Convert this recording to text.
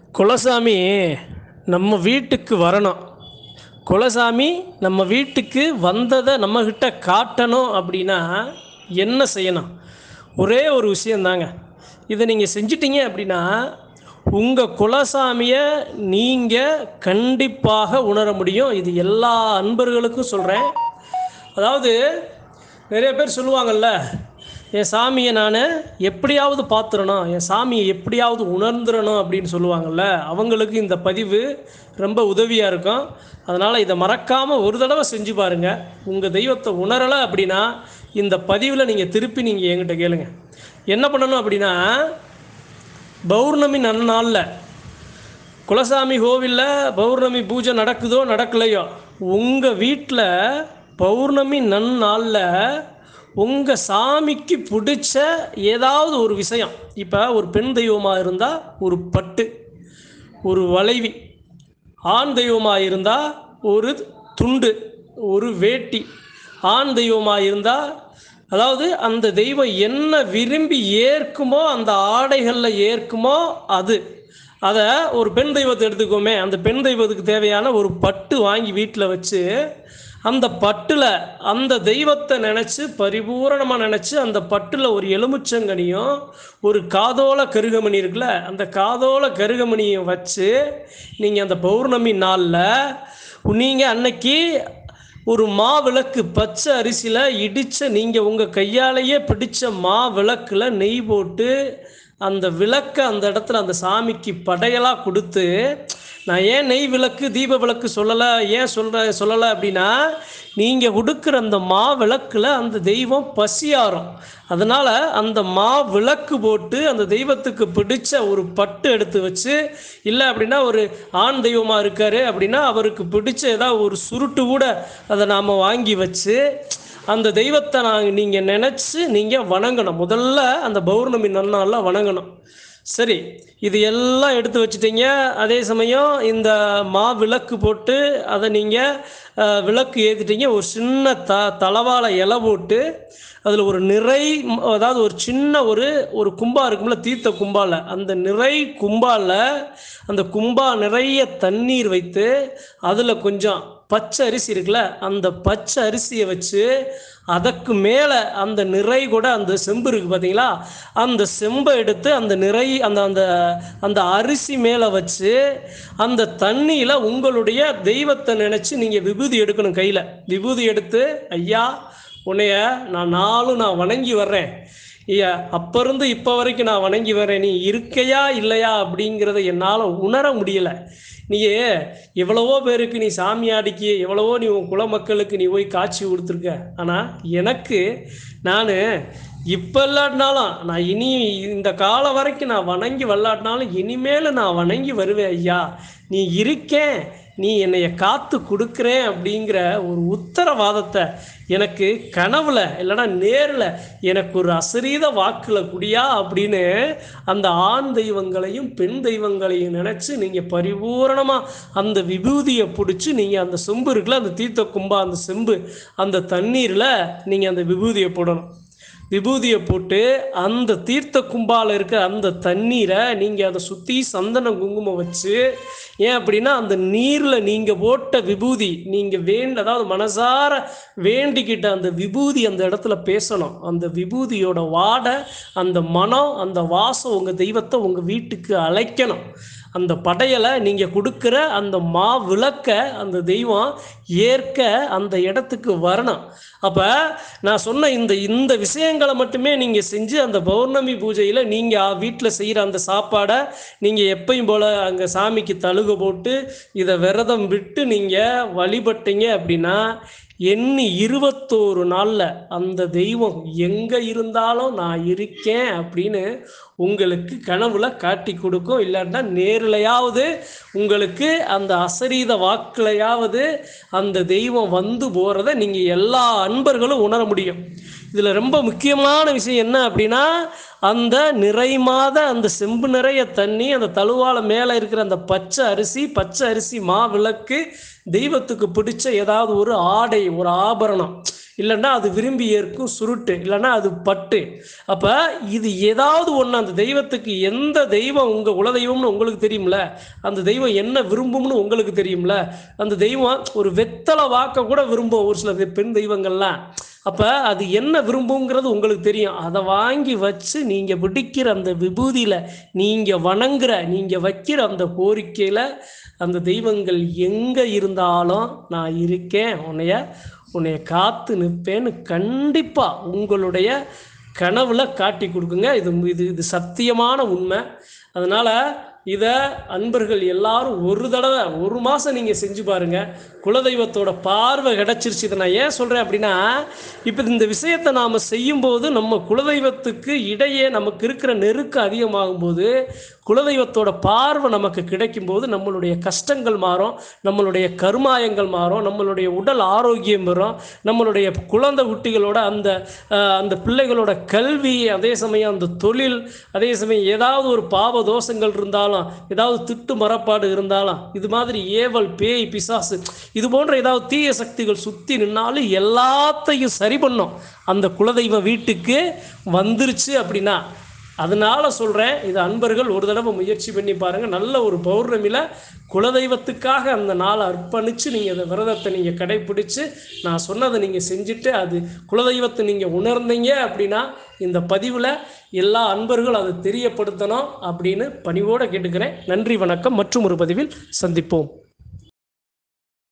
குலசாமி நம்ம வீட்டுக்கு வரணும் குலசாமி நம்ம வீட்டுக்கு வந்ததை நம்மக்கிட்ட காட்டணும் அப்படின்னா என்ன செய்யணும் ஒரே ஒரு விஷயந்தாங்க இதை நீங்கள் செஞ்சிட்டீங்க அப்படின்னா உங்கள் குலசாமியை நீங்கள் கண்டிப்பாக உணர முடியும் இது எல்லா அன்பர்களுக்கும் சொல்கிறேன் அதாவது நிறைய பேர் சொல்லுவாங்கல்ல என் சாமியை நான் எப்படியாவது பார்த்துடணும் என் சாமியை எப்படியாவது உணர்ந்துடணும் அப்படின்னு சொல்லுவாங்கல்ல அவங்களுக்கு இந்த பதிவு ரொம்ப உதவியாக இருக்கும் அதனால் இதை மறக்காமல் ஒரு தடவை செஞ்சு பாருங்கள் உங்கள் தெய்வத்தை உணரலை அப்படின்னா இந்த பதிவில் நீங்கள் திருப்பி நீங்கள் என்கிட்ட கேளுங்க என்ன பண்ணணும் அப்படின்னா பௌர்ணமி நன்னாளில் குலசாமி கோவிலில் பௌர்ணமி பூஜை நடக்குதோ நடக்கலையோ உங்கள் வீட்டில் பௌர்ணமி நன்னாளில் உங்கள் சாமிக்கு பிடிச்ச ஏதாவது ஒரு விஷயம் இப்போ ஒரு பெண் தெய்வமாக இருந்தால் ஒரு பட்டு ஒரு வளைவி ஆண் தெய்வமாக இருந்தால் ஒரு துண்டு ஒரு வேட்டி ஆண் தெய்வமாக இருந்தால் அதாவது அந்த தெய்வம் என்ன விரும்பி ஏற்குமோ அந்த ஆடைகளில் ஏற்குமோ அது அதை ஒரு பெண் தெய்வத்தை எடுத்துக்கோமே அந்த பெண் தெய்வத்துக்கு தேவையான ஒரு பட்டு வாங்கி வீட்டில் வச்சு அந்த பட்டில் அந்த தெய்வத்தை நினச்சி பரிபூரணமாக நினச்சி அந்த பட்டில் ஒரு எலுமிச்சங்கனியும் ஒரு காதோல கருகமணி இருக்குல்ல அந்த காதோல கருகமணியை வச்சு நீங்கள் அந்த பௌர்ணமி நாளில் நீங்கள் அன்னைக்கு ஒரு மா விளக்கு பச்சை அரிசியில் இடித்த நீங்கள் உங்கள் கையாலேயே பிடிச்ச மா விளக்கில் நெய் போட்டு அந்த விளக்கை அந்த இடத்துல அந்த சாமிக்கு படையலாக கொடுத்து நான் ஏன் நெய் விளக்கு தீப விளக்கு சொல்லலை ஏன் சொல்கிற சொல்லலை அப்படின்னா நீங்கள் கொடுக்குற அந்த மா விளக்கில் அந்த தெய்வம் பசியாரும் அதனால் அந்த மா விளக்கு போட்டு அந்த தெய்வத்துக்கு பிடிச்ச ஒரு பட்டு எடுத்து வச்சு இல்லை அப்படின்னா ஒரு ஆண் தெய்வமாக இருக்கார் அப்படின்னா அவருக்கு பிடிச்ச ஏதாவது ஒரு சுருட்டு கூட அதை நாம் வாங்கி வச்சு அந்த தெய்வத்தை நாங்கள் நீங்கள் நினச்சி நீங்கள் வணங்கணும் முதல்ல அந்த பௌர்ணமி நன்னாளில் வணங்கணும் சரி இது எல்லாம் எடுத்து வச்சிட்டீங்க அதே சமயம் இந்த மா விளக்கு போட்டு அதை நீங்கள் விளக்கு ஏற்றிட்டீங்க ஒரு சின்ன த தளவாழை இலை போட்டு அதில் ஒரு நிறை அதாவது ஒரு சின்ன ஒரு ஒரு கும்பா இருக்கும்ல தீர்த்த கும்பால அந்த நிறை கும்பால அந்த கும்பா நிறைய தண்ணீர் வைத்து அதில் கொஞ்சம் பச்சை அரிசி இருக்குல்ல அந்த பச்சை அரிசியை வச்சு அதற்கு மேலே அந்த நிறை கூட அந்த செம்பு இருக்குது பார்த்தீங்களா அந்த செம்பை எடுத்து அந்த நிறை அந்த அந்த அந்த அரிசி மேலே வச்சு அந்த தண்ணியில் உங்களுடைய தெய்வத்தை நினச்சி நீங்கள் விபூதி எடுக்கணும் கையில் விபூதி எடுத்து ஐயா உன்னைய நான் நாளும் நான் வணங்கி வர்றேன் ஐயா அப்போ இருந்து இப்போ வரைக்கும் நான் வணங்கி வரேன் நீ இருக்கையா இல்லையா அப்படிங்கிறத என்னால் உணர முடியலை நீ எவ்வளவோ பேருக்கு நீ சாமியாடிக்கு எவ்வளவோ நீ உன் குல மக்களுக்கு நீ போய் காட்சி கொடுத்துருக்க ஆனால் எனக்கு நான் இப்போ இல்லாட்டினாலும் நான் இனி இந்த காலம் வரைக்கும் நான் வணங்கி வரலாட்டினாலும் இனிமேல் நான் வணங்கி வருவேன் ஐயா நீ இருக்கேன் நீ என்னைய காத்து கொடுக்குறேன் அப்படிங்கிற ஒரு உத்தரவாதத்தை எனக்கு கனவுல இல்லைன்னா நேரில் எனக்கு ஒரு அசரீத வாக்கில் குடியா அப்படின்னு அந்த ஆண் தெய்வங்களையும் பெண் தெய்வங்களையும் நினச்சி நீங்கள் பரிபூரணமாக அந்த விபூதியை பிடிச்சி நீங்கள் அந்த செம்பு இருக்குல்ல அந்த தீர்த்த கும்பா அந்த செம்பு அந்த தண்ணீரில் நீங்கள் அந்த விபூதியை போடணும் விபூதியை போட்டு அந்த தீர்த்த கும்பால இருக்க அந்த தண்ணீரை நீங்கள் அதை சுற்றி சந்தன குங்குமம் வச்சு ஏன் அப்படின்னா அந்த நீரில் நீங்கள் போட்ட விபூதி நீங்கள் வேண்ட அதாவது மனசார வேண்டிக்கிட்ட அந்த விபூதி அந்த இடத்துல பேசணும் அந்த விபூதியோட வாடை அந்த மனம் அந்த வாசம் உங்கள் தெய்வத்தை உங்கள் வீட்டுக்கு அழைக்கணும் அந்த படையலை நீங்கள் கொடுக்குற அந்த மா விளக்க அந்த தெய்வம் ஏற்க அந்த இடத்துக்கு வரணும் அப்போ நான் சொன்ன இந்த இந்த விஷயங்களை மட்டுமே நீங்கள் செஞ்சு அந்த பௌர்ணமி பூஜையில் நீங்கள் வீட்டில் செய்கிற அந்த சாப்பாடை நீங்கள் எப்பயும் போல் அங்கே சாமிக்கு தழுக போட்டு இதை விரதம் விட்டு நீங்கள் வழிபட்டீங்க அப்படின்னா எண்ணி இருபத்தோரு நாளில் அந்த தெய்வம் எங்கே இருந்தாலும் நான் இருக்கேன் அப்படின்னு உங்களுக்கு கனவுல காட்டி கொடுக்கும் இல்லாட்டா நேரிலையாவது உங்களுக்கு அந்த அசரீத வாக்குலையாவது அந்த தெய்வம் வந்து போகிறத நீங்கள் எல்லா அன்பர்களும் உணர முடியும் இதில் ரொம்ப முக்கியமான விஷயம் என்ன அப்படின்னா அந்த நிறைமாத அந்த செம்பு நிறைய தண்ணி அந்த தழுவால மேலே இருக்கிற அந்த பச்சை அரிசி பச்சை அரிசி மா விளக்கு தெய்வத்துக்கு பிடிச்ச ஏதாவது ஒரு ஆடை ஒரு ஆபரணம் இல்லைன்னா அது விரும்பி ஏற்கும் சுருட்டு இல்லைன்னா அது பட்டு அப்போ இது ஏதாவது ஒன்று அந்த தெய்வத்துக்கு எந்த தெய்வம் உங்கள் குலதெய்வம்னு உங்களுக்கு தெரியும்ல அந்த தெய்வம் என்ன விரும்பும்னு உங்களுக்கு தெரியும்ல அந்த தெய்வம் ஒரு வெத்தலை வாக்க கூட விரும்பும் ஒரு சில பெண் தெய்வங்கள்லாம் அப்போ அது என்ன விரும்புங்கிறது உங்களுக்கு தெரியும் அதை வாங்கி வச்சு நீங்கள் பிடிக்கிற அந்த விபூதியில் நீங்கள் வணங்குற நீங்கள் வைக்கிற அந்த கோரிக்கையில் அந்த தெய்வங்கள் எங்கே இருந்தாலும் நான் இருக்கேன் உன்னைய உன்னைய காத்து நிற்பேன்னு கண்டிப்பாக உங்களுடைய கனவுல காட்டி கொடுக்குங்க இது இது இது சத்தியமான உண்மை அதனால் இதை அன்பர்கள் எல்லாரும் ஒரு தடவை ஒரு மாதம் நீங்கள் செஞ்சு பாருங்கள் குலதெய்வத்தோட பார்வை கிடச்சிருச்சு இதை நான் ஏன் சொல்கிறேன் அப்படின்னா இப்போ இந்த விஷயத்தை நாம் செய்யும்போது நம்ம குலதெய்வத்துக்கு இடையே நமக்கு இருக்கிற நெருக்கம் அதிகமாகும் போது குலதெய்வத்தோட பார்வை நமக்கு கிடைக்கும்போது நம்மளுடைய கஷ்டங்கள் மாறும் நம்மளுடைய கருமாயங்கள் மாறும் நம்மளுடைய உடல் ஆரோக்கியம் வரும் நம்மளுடைய குழந்தை குட்டிகளோட அந்த அஹ், அந்த பிள்ளைகளோட கல்வி அதே சமயம் அந்த தொழில் அதே சமயம் ஏதாவது ஒரு பாவ தோஷங்கள் இருந்தாலும் ஏதாவது திட்டு மரப்பாடு இருந்தாலும் இது மாதிரி ஏவல் பேய் பிசாசு இது போன்ற ஏதாவது தீய சக்திகள் சுற்றி நின்னாலும் எல்லாத்தையும் சரி பண்ணும் அந்த குலதெய்வ வீட்டுக்கு வந்துருச்சு அப்படின்னா அதனால சொல்கிறேன் இது அன்பர்கள் ஒரு தடவை முயற்சி பண்ணி பாருங்கள் நல்ல ஒரு பௌர்ணமியில் குலதெய்வத்துக்காக அந்த நாளை அர்ப்பணித்து நீங்கள் அந்த விரதத்தை நீங்கள் கடைப்பிடிச்சு நான் சொன்னதை நீங்கள் செஞ்சுட்டு அது குலதெய்வத்தை நீங்கள் உணர்ந்தீங்க அப்படின்னா இந்த பதிவில் எல்லா அன்பர்களும் அதை தெரியப்படுத்தணும் அப்படின்னு பணிவோடு கேட்டுக்கிறேன் நன்றி வணக்கம் மற்றும் ஒரு பதிவில் சந்திப்போம்